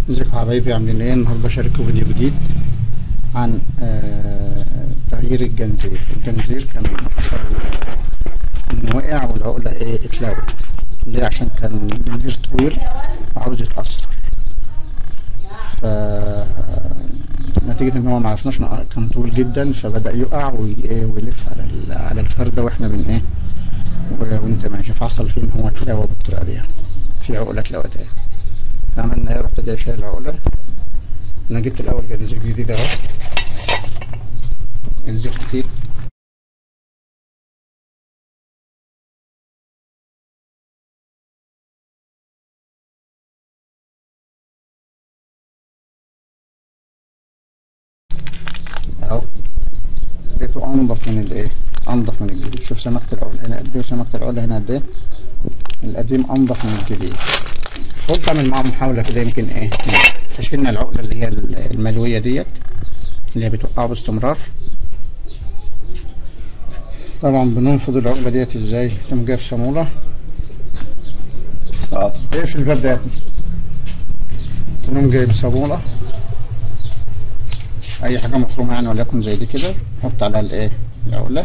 ازيكم يا حبايبي عاملين ايه النهارده بشارككم فيديو جديد عن آه تغيير الجنزير الجنزير كان حصل انه وقع والعقلة ايه اتلوت ليه عشان كان الجنزير طويل وعاوز يتأثر ف نتيجة ان هو معرفناش كان طويل جدا فبدأ يقع وي- ويلف على ال- على الفردة واحنا بن ايه و- وانت ماشي فحصل فيه ان هو اتلوى بالطريقة دي في عقلة اتلوت ايه عملنا ايه رحت جاي شايل العقلة انا جبت الاول جنزير جديد اهو جنزير جديد اهو لقيته انضف من الايه انضف من الجديد شوف سمكة العقلة هنا قد ايه وسمكة العقلة هنا قد ايه القديم انضف من الجديد قلت اعمل معاه محاولة كده يمكن ايه فشلنا العقلة اللي هي الملوية ديت اللي هي بتوقعه باستمرار طبعا بننفض العقلة ديت ازاي تقوم جايب صامولة اقفل الباب ده يا ابني تقوم جايب صامولة اي حاجة مخرومة يعني وليكن زي دي كده نحط عليها الايه العقلة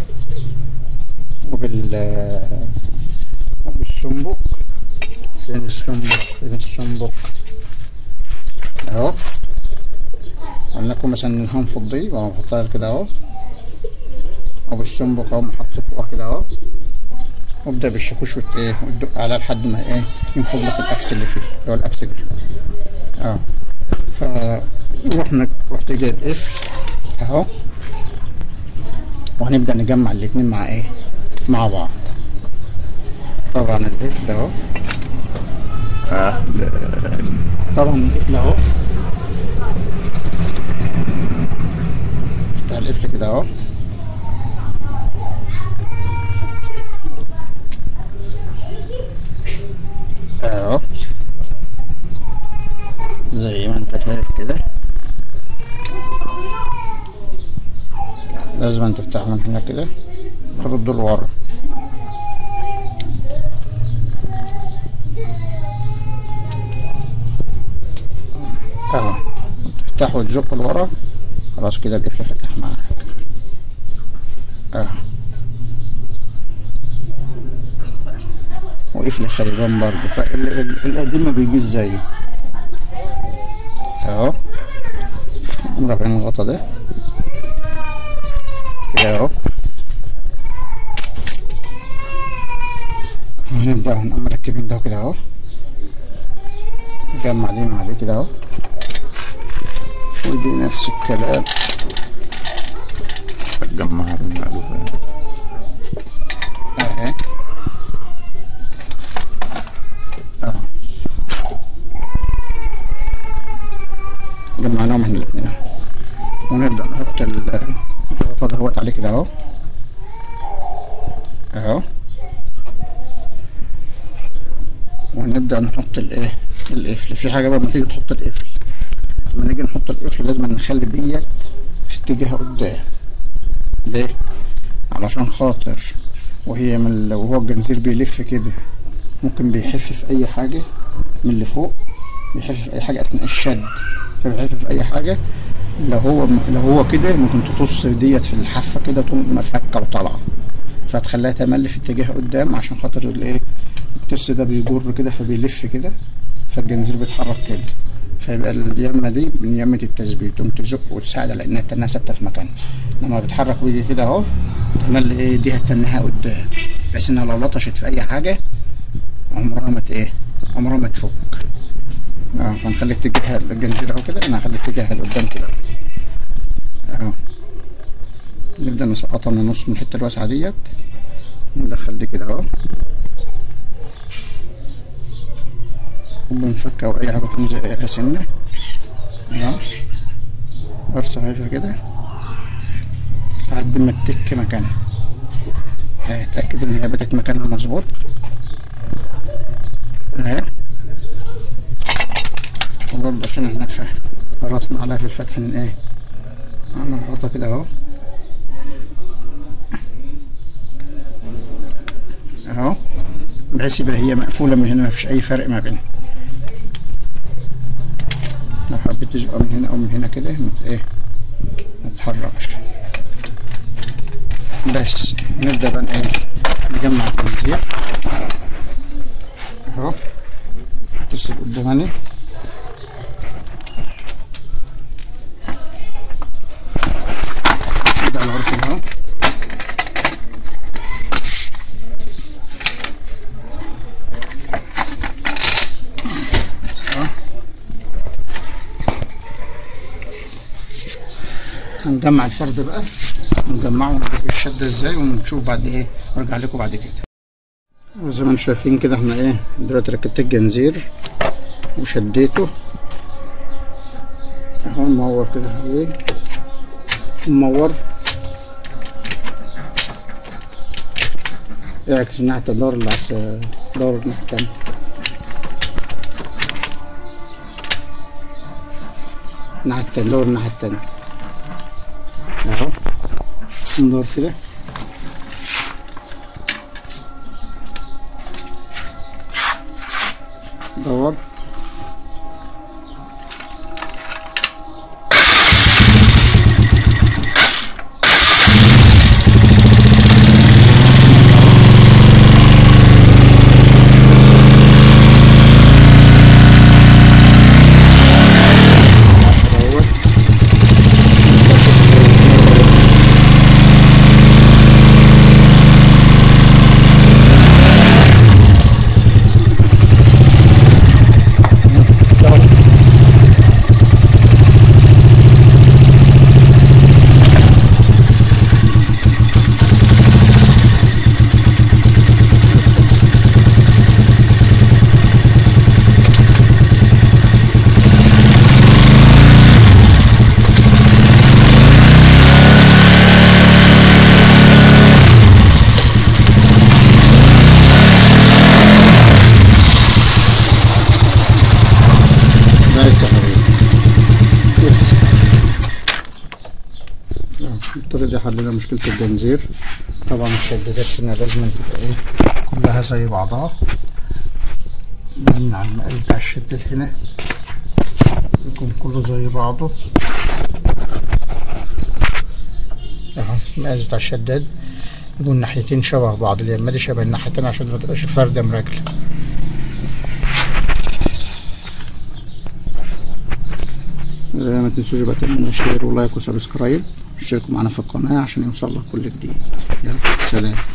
وبال وبالسنبك فين السنبك فين السنبك اهو قلنا لكم مثلا هنفض دي وهحطها كده اهو وبالسنبك اهو حطيت فوقها كده اهو وابدا بالشاكوش وت- ايه وتدق عليها لحد ما ايه ينفض لك الاكس اللي فيه اللي هو الاكس ده اه فرحنا رحت جايب قفل اهو وهنبدا نجمع الاتنين مع ايه مع بعض طبعا القفل اهو طبعا القفل اهو افتح القفل كده اهو اهو زي ما انت شايف كده لازم تفتحه من هنا كده ترده لورا اهو تفتحه وتزقه لورا خلاص كده القفل فتح معاك اهو وقفل خربان برضه فال- ال- القديم ما بيجيش زيه اهو نقوم رافعين الغطا ده كده اهو ونبدأ نقوم مركبين ده كده اهو نجمع دي مع دي كده اهو ودي نفس الكلام تجمعها بالمقلوب اهي اهو جمعناهم احنا الاتنين اهو ونبدأ نحط ال- الغطا دهوت عليه كده اهو اهو ونبدأ نحط الايه القفل في حاجة بقى لما تيجي تحط القفل لما نيجي نحط القفل لازم نخلي ديت في اتجاه قدام ليه؟ علشان خاطر وهي من ال- وهو الجنزير بيلف كده ممكن بيحف في اي حاجة من اللي فوق بيحف في اي حاجة اثناء الشد فبيحف في اي حاجة لو هو لو هو كده ممكن تطص ديت في الحافة كده تقوم مفكة وطالعة فتخليها تملي في اتجاه قدام عشان خاطر الايه الترس ده بيجر كده فبيلف كده فالجنزير بيتحرك كده فيبقى اليمة دي من يمة التثبيت تقوم تزق وتساعد على انها تنها ثابتة في مكانها لما بيتحرك ويجي كده اهو تملي ايه دي هتنها قدام بحيث انها لو لطشت في اي حاجة عمرها ما ت- ايه عمرها ما تفك اه فنخلي اتجاه الجنزير اهو كده انا هخلي اتجاه لقدام كده اهو نبدأ نسقطها من النص من الحتة الواسعة ديت ندخل دي كده اهو وبنفك او اي حاجة تنزل عليها سنة اهو ارسم خفيفة كده لحد ما تك مكانها اهي اتأكد ان هي باتت مكانها مظبوط اهي وبرضه عشان احنا فاهم خلصنا عليها في الفتح من ايه عمل غطا كده اهو اهو بحيث يبقى هي مقفولة من هنا مفيش أي فرق ما بينها تزقها من هنا او من هنا كده ما ت- ايه ما تتحركش بس نبدأ بقى ايه نجمع الجنزير اهو اتصل قدامنا نبدأ على عرف اهو هنجمع الفرد بقى نجمعه ونشوف الشدة ازاي ونشوف بعد ايه وارجع لكم بعد كده وزي ما انتم شايفين كده احنا ايه دلوقتي ركبت الجنزير وشديته اهو مور كده ايه مور اعكس ناحية الدور اللي عكس دور الناحية التانية ناحية التانية دور الناحية التانية اهو ندور كده دور اهوت بس يا حبيبي بس بالطريقة دي حلينا مشكلة الجنزير طبعا الشدادات هنا لازم تبقى ايه كلها زي بعضها لازم على المقاس بتاع الشداد هنا يكون كله زي بعضه اهو المقاس بتاع الشداد يكون الناحيتين شبه بعض اليمة دي شبه الناحيتين عشان ما تبقاش الفردة مراكلة آه، ما تنسوش بقى تعملوا اشتراك ولايك وسبسكرايب اشتركوا معنا في القناة عشان يوصل لك كل جديد يلا سلام